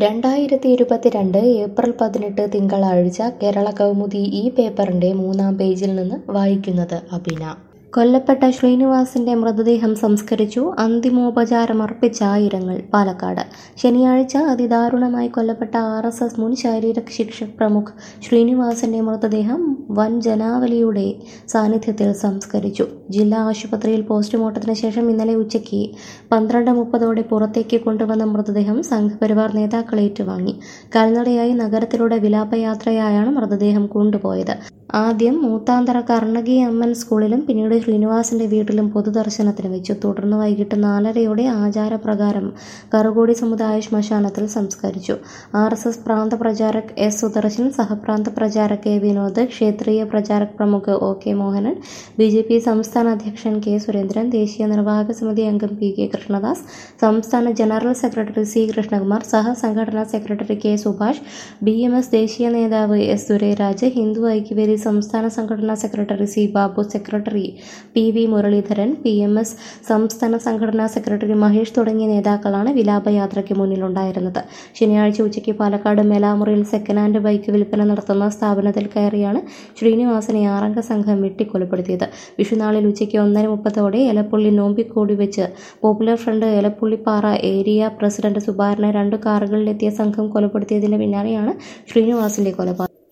രണ്ടായിരത്തി ഇരുപത്തിരണ്ട് ഏപ്രിൽ പതിനെട്ട് തിങ്കളാഴ്ച കേരള കൗമുദി ഈ പേപ്പറിന്റെ മൂന്നാം പേജിൽ നിന്ന് വായിക്കുന്നത് അബിന കൊല്ലപ്പെട്ട ശ്രീനിവാസിന്റെ മൃതദേഹം സംസ്കരിച്ചു അന്തിമോപചാരം അർപ്പിച്ച ആയിരങ്ങൾ പാലക്കാട് ശനിയാഴ്ച അതിദാരുണമായി കൊല്ലപ്പെട്ട ആർ എസ് എസ് മുൻ ശാരീരിക ശിക്ഷ പ്രമുഖ് ശ്രീനിവാസിന്റെ മൃതദേഹം വൻ ജനാവലിയുടെ സാന്നിധ്യത്തിൽ സംസ്കരിച്ചു ജില്ലാ ആശുപത്രിയിൽ പോസ്റ്റ്മോർട്ടത്തിന് ശേഷം ഇന്നലെ ഉച്ചയ്ക്ക് പന്ത്രണ്ട് മുപ്പതോടെ പുറത്തേക്ക് കൊണ്ടുവന്ന മൃതദേഹം സംഘപരിവാർ നേതാക്കൾ ഏറ്റുവാങ്ങി കാൽനടയായി നഗരത്തിലൂടെ വിലാപയാത്രയായാണ് മൃതദേഹം കൊണ്ടുപോയത് ആദ്യം മൂത്താന്തറ കർണകി അമ്മൻ സ്കൂളിലും പിന്നീട് ശ്രീനിവാസിന്റെ വീട്ടിലും പൊതുദർശനത്തിന് വെച്ചു തുടർന്ന് വൈകിട്ട് നാലരയോടെ ആചാരപ്രകാരം കറുകോടി സമുദായ ശ്മശാനത്തിൽ സംസ്കരിച്ചു R S S prant pracharak S Sudarshan sahprant pracharak A Vinod kshetriya pracharak pramukh O K Mohanan B J P സംസ്ഥാന അധ്യക്ഷൻ കെ സുരേന്ദ്രൻ ദേശീയ നിർവാഹക സമിതി അംഗം പി കെ കൃഷ്ണദാസ് സംസ്ഥാന ജനറൽ സെക്രട്ടറി സി കൃഷ്ണകുമാർ സഹസംഘടനാ secretary K Subhash B M S ദേശീയ നേതാവ് എസ് സുരേരാജ് ഹിന്ദു ഐക്യവേദി സംസ്ഥാന സംഘടനാ secretary C Babu secretary P V Muraleedharan P M S സംസ്ഥാന സംഘടനാ സെക്രട്ടറി മഹേഷ് തുടങ്ങിയ നേതാക്കളാണ് വിലാപയാത്രയ്ക്ക് മുന്നിലുണ്ടായിരുന്നത് ശനിയാഴ്ച ഉച്ചയ്ക്ക് പാലക്കാട് മെലാമുറിയിൽ സെക്കൻഡ് ഹാൻഡ് ബൈക്ക് വിൽപ്പന നടത്തുന്ന സ്ഥാപനത്തിൽ കയറിയാണ് ശ്രീനിവാസനെ ആറംഗ സംഘം വെട്ടിക്കൊലപ്പെടുത്തിയത് വിഷുനാളിൽ ഉച്ചയ്ക്ക് ഒന്നര മുപ്പതോടെ എലപ്പുള്ളി നോമ്പിക്കോടി വെച്ച് popular front Elappullipara area president സുബാറിനെ രണ്ട് കാറുകളിലെത്തിയ സംഘം കൊലപ്പെടുത്തിയതിന് പിന്നാലെയാണ് ശ്രീനിവാസിന്റെ കൊലപാതകം